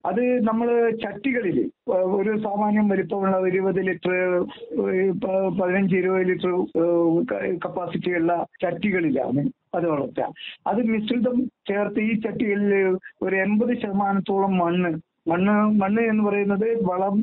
അത് നമ്മൾ ചട്ടികളിൽ ഒരു സാമാന്യം വലിപ്പമുള്ള ഒരു ഇരുപത് ലിറ്റർ പതിനഞ്ച് ഇരുപത് ലിറ്റർ കപ്പാസിറ്റി ഉള്ള ചട്ടികളിലാണ് അത് വളർത്തുക അത് മിശ്രിതം ചേർത്ത് ഈ ചട്ടികളിൽ ഒരു എൺപത് ശതമാനത്തോളം മണ്ണ് മണ്ണ് മണ്ണ് എന്ന് പറയുന്നത് വളം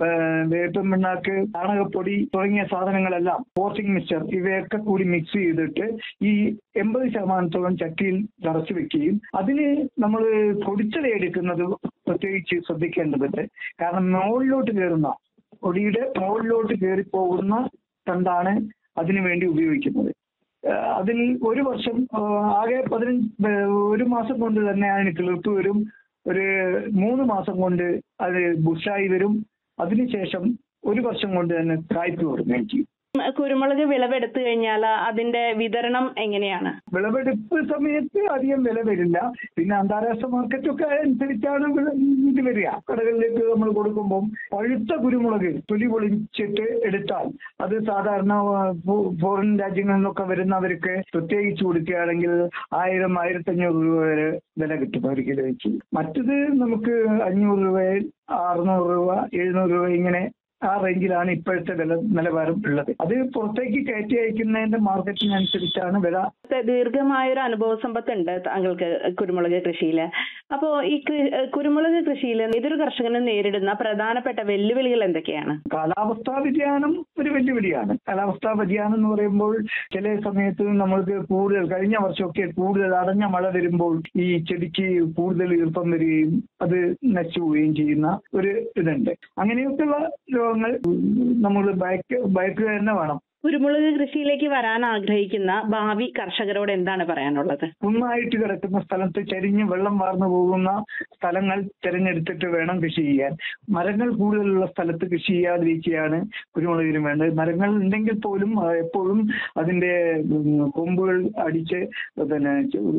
വേപ്പം പിണ്ണാക്ക് ചാണകപ്പൊടി തുടങ്ങിയ സാധനങ്ങളെല്ലാം പോർച്ചിങ് മിക്സ്ചർ ഇവയൊക്കെ കൂടി മിക്സ് ചെയ്തിട്ട് ഈ എൺപത് ശതമാനത്തോളം ചട്ടിയിൽ നിറച്ചു വെക്കുകയും അതിന് നമ്മൾ പൊടിച്ചത എടുക്കുന്നത് പ്രത്യേകിച്ച് ശ്രദ്ധിക്കേണ്ടതുണ്ട് കാരണം മുകളിലോട്ട് കയറുന്ന പൊടിയുടെ മുകളിലോട്ട് കയറി പോകുന്ന തണ്ടാണ് അതിനു വേണ്ടി ഉപയോഗിക്കുന്നത് അതിൽ ഒരു വർഷം ആകെ പതിനഞ്ച് ഒരു മാസം കൊണ്ട് തന്നെ അതിന് കിളിർത്ത് വരും ഒരു മൂന്ന് മാസം കൊണ്ട് അത് ബുഷായി വരും അതിനുശേഷം ഒരു വർഷം കൊണ്ട് തന്നെ കായ്പ് തുടങ്ങുകയും ചെയ്യും കുരുമുളക് വിളവെടുത്തു കഴിഞ്ഞാൽ അതിന്റെ വിതരണം എങ്ങനെയാണ് വിളവെടുപ്പ് സമയത്ത് അധികം വില വരില്ല പിന്നെ അന്താരാഷ്ട്ര മാർക്കറ്റൊക്കെ അനുസരിച്ചാണ് ഇത് വരിക കടകളിലേക്ക് നമ്മൾ കൊടുക്കുമ്പോൾ പഴുത്ത കുരുമുളക് തൊലി പൊളിച്ചിട്ട് എടുത്താൽ അത് സാധാരണ ഫോറിൻ രാജ്യങ്ങളിൽ നിന്നൊക്കെ വരുന്നവർക്ക് പ്രത്യേകിച്ച് കൊടുക്കുകയാണെങ്കിൽ ആയിരം ആയിരത്തഞ്ഞൂറ് രൂപ വരെ വില കിട്ടും ഒരു കിലോയ്ക്ക് മറ്റത് നമുക്ക് അഞ്ഞൂറ് രൂപ അറുന്നൂറ് രൂപ എഴുന്നൂറ് രൂപ ഇങ്ങനെ ആ റേഞ്ചിലാണ് ഇപ്പോഴത്തെ വില നിലവാരം ഉള്ളത് അത് പുറത്തേക്ക് കയറ്റി അയക്കുന്നതിന്റെ മാർക്കറ്റിനനുസരിച്ചാണ് വില ദീർഘമായ ഒരു അനുഭവ സമ്പത്തുണ്ട് താങ്കൾക്ക് കുരുമുളക് കൃഷിയിൽ അപ്പോ ഈ കുരുമുളക് കൃഷിയിൽ ഇതൊരു കർഷകന് നേരിടുന്ന പ്രധാനപ്പെട്ട വെല്ലുവിളികൾ എന്തൊക്കെയാണ് കാലാവസ്ഥാ വ്യതിയാനം ഒരു വെല്ലുവിളിയാണ് കാലാവസ്ഥാ വ്യതിയാനം എന്ന് പറയുമ്പോൾ ചില സമയത്ത് നമ്മൾക്ക് കൂടുതൽ കഴിഞ്ഞ വർഷമൊക്കെ കൂടുതൽ അടഞ്ഞ മഴ വരുമ്പോൾ ഈ ചെടിക്ക് കൂടുതൽ ഈർപ്പം വരികയും അത് നശിച്ചു പോവുകയും ചെയ്യുന്ന ഒരു ഇതുണ്ട് അങ്ങനെയൊക്കെയുള്ള രോഗങ്ങൾ നമ്മൾ ബൈക്ക് ബൈക്ക് തന്നെ വേണം കുരുമുളക് കൃഷിയിലേക്ക് വരാൻ ആഗ്രഹിക്കുന്ന ഭാവി കർഷകരോട് എന്താണ് പറയാനുള്ളത് കുന്നായിട്ട് കിടക്കുന്ന സ്ഥലത്ത് ചരിഞ്ഞ് വെള്ളം വാർന്നു പോകുന്ന സ്ഥലങ്ങൾ തിരഞ്ഞെടുത്തിട്ട് വേണം കൃഷി ചെയ്യാൻ മരങ്ങൾ കൂടുതലുള്ള സ്ഥലത്ത് കൃഷി ചെയ്യാതിരിക്കുകയാണ് കുരുമുളകിന് വേണ്ടത് മരങ്ങൾ ഉണ്ടെങ്കിൽ പോലും എപ്പോഴും അതിന്റെ കൊമ്പുകൾ അടിച്ച് പിന്നെ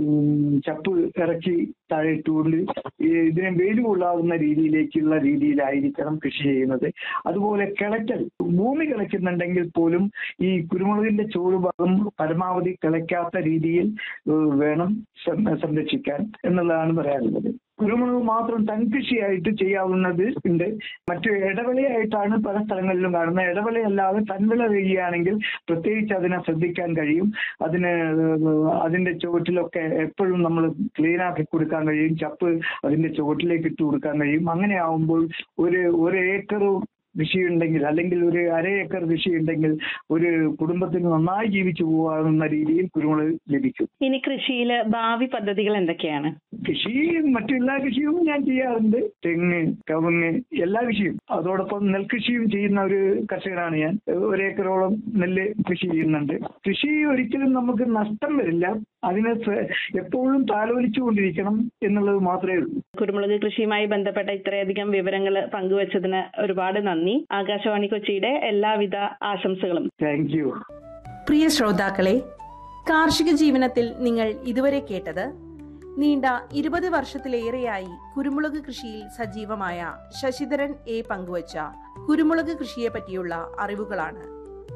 ചപ്പ് ഇറക്കി താഴെ ഇട്ടുകൊണ്ട് ഇതിനെ വെയിൽ കൊള്ളാവുന്ന രീതിയിലേക്കുള്ള രീതിയിലായിരിക്കണം കൃഷി ചെയ്യുന്നത് അതുപോലെ കിളയ്ക്കൽ ഭൂമി കിളയ്ക്കുന്നുണ്ടെങ്കിൽ പോലും ഈ കുരുമുളകിന്റെ ചോട് ഭാഗം പരമാവധി കിളയ്ക്കാത്ത രീതിയിൽ വേണം സംരക്ഷിക്കാൻ എന്നുള്ളതാണ് പറയാനുള്ളത് കുരുമുളക് മാത്രം തൻകൃഷിയായിട്ട് ചെയ്യാവുന്നത് ഉണ്ട് മറ്റു ഇടവിളയായിട്ടാണ് പല സ്ഥലങ്ങളിലും കാണുന്നത് ഇടവിളയല്ലാതെ തൻവിള ചെയ്യുകയാണെങ്കിൽ പ്രത്യേകിച്ച് അതിനെ ശ്രദ്ധിക്കാൻ കഴിയും അതിന് അതിന്റെ ചുവട്ടിലൊക്കെ എപ്പോഴും നമ്മൾ ക്ലീൻ ആക്കി കൊടുക്കാൻ കഴിയും ചപ്പ് അതിന്റെ ചുവട്ടിലേക്ക് ഇട്ട് കൊടുക്കാൻ കഴിയും അങ്ങനെ ആവുമ്പോൾ ഒരു ഒരു ഏക്കർ കൃഷി ഉണ്ടെങ്കിൽ അല്ലെങ്കിൽ ഒരു അര ഏക്കർ കൃഷി ഉണ്ടെങ്കിൽ ഒരു കുടുംബത്തിന് നന്നായി ജീവിച്ചു പോകാവുന്ന രീതിയിൽ കുരുമുളക് ലഭിക്കും ഇനി കൃഷിയില് ഭാവി പദ്ധതികൾ എന്തൊക്കെയാണ് കൃഷി മറ്റെല്ലാ കൃഷിയും ഞാൻ ചെയ്യാറുണ്ട് തെങ്ങ് കവുങ്ങ് എല്ലാ കൃഷിയും അതോടൊപ്പം നെൽകൃഷിയും ചെയ്യുന്ന ഒരു കർഷകനാണ് ഞാൻ ഒരേക്കറോളം നെല്ല് കൃഷി ചെയ്യുന്നുണ്ട് കൃഷി ഒരിക്കലും നമുക്ക് നഷ്ടം വരില്ല അതിനെ എപ്പോഴും താലോലിച്ചുകൊണ്ടിരിക്കണം എന്നുള്ളത് മാത്രമേ ഉള്ളൂ കുരുമുളക് കൃഷിയുമായി ബന്ധപ്പെട്ട ഇത്രയധികം വിവരങ്ങൾ പങ്കുവച്ചതിന് ഒരുപാട് നന്ദി ആകാശവാണി കൊച്ചിയുടെ എല്ലാവിധ ആശംസകളും താങ്ക് യു പ്രിയ ശ്രോതാക്കളെ കാർഷിക ജീവനത്തിൽ നിങ്ങൾ ഇതുവരെ കേട്ടത് നീണ്ട ഇരുപത് വർഷത്തിലേറെയായി കുരുമുളക് കൃഷിയിൽ സജീവമായ ശശിധരൻ എ പങ്കുവച്ച കുരുമുളക് കൃഷിയെ പറ്റിയുള്ള അറിവുകളാണ്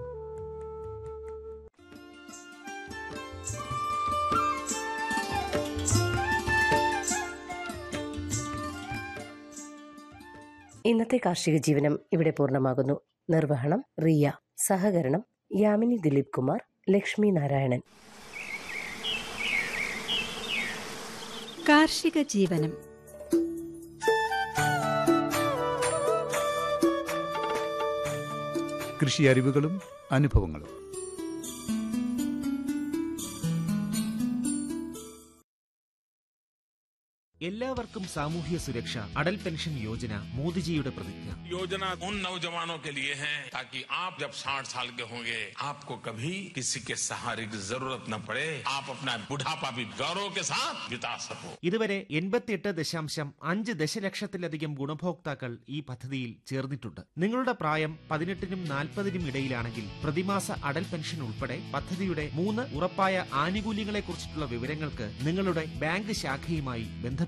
ഇന്നത്തെ കാർഷിക ജീവനം ഇവിടെ പൂർണ്ണമാകുന്നു നിർവഹണം റിയ സഹകരണം യാമിനി ദിലീപ് കുമാർ ലക്ഷ്മി നാരായണൻ കാർഷിക ജീവനം കൃഷി അറിവുകളും അനുഭവങ്ങളും എല്ലാവർക്കും സാമൂഹ്യ സുരക്ഷ അടൽ പെൻഷൻ യോജന മോദിജിയുടെ പ്രതിജ്ഞ योजना उन नौजवानों के लिए है ताकि आप जब 60 साल के होंगे आपको कभी किसी के सहारे की जरूरत न पड़े आप अपना बुढ़ापा भी गौरव के साथ बिता सको ഇതുവരെ എൺപത്തിയെട്ട് ദശാംശം അഞ്ച് ദശലക്ഷത്തിലധികം ഗുണഭോക്താക്കൾ ഈ പദ്ധതിയിൽ ചേർന്നിട്ടുണ്ട് നിങ്ങളുടെ പ്രായം പതിനെട്ടിനും നാൽപ്പതിനും ഇടയിലാണെങ്കിൽ പ്രതിമാസ അടൽ പെൻഷൻ ഉൾപ്പെടെ പദ്ധതിയുടെ മൂന്ന് ഉറപ്പായ ആനുകൂല്യങ്ങളെക്കുറിച്ചിട്ടുള്ള വിവരങ്ങൾക്ക് നിങ്ങളുടെ ബാങ്ക് ശാഖയുമായി ബന്ധപ്പെടുക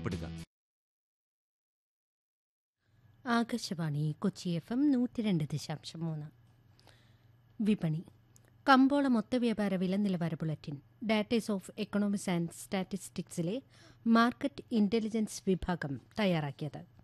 ആകാശവാണി കൊച്ചി എഫ് എം നൂറ്റി രണ്ട് ദശാംശം മൂന്ന് വിപണി കമ്പോള മൊത്തവ്യാപാര വില നിലവാര ബുള്ളറ്റിൻ ഡാറ്റേസ് ഓഫ് എക്കണോമിക്സ് ആൻഡ് സ്റ്റാറ്റിസ്റ്റിക്സിലെ മാർക്കറ്റ് ഇന്റലിജൻസ് വിഭാഗം തയ്യാറാക്കിയത്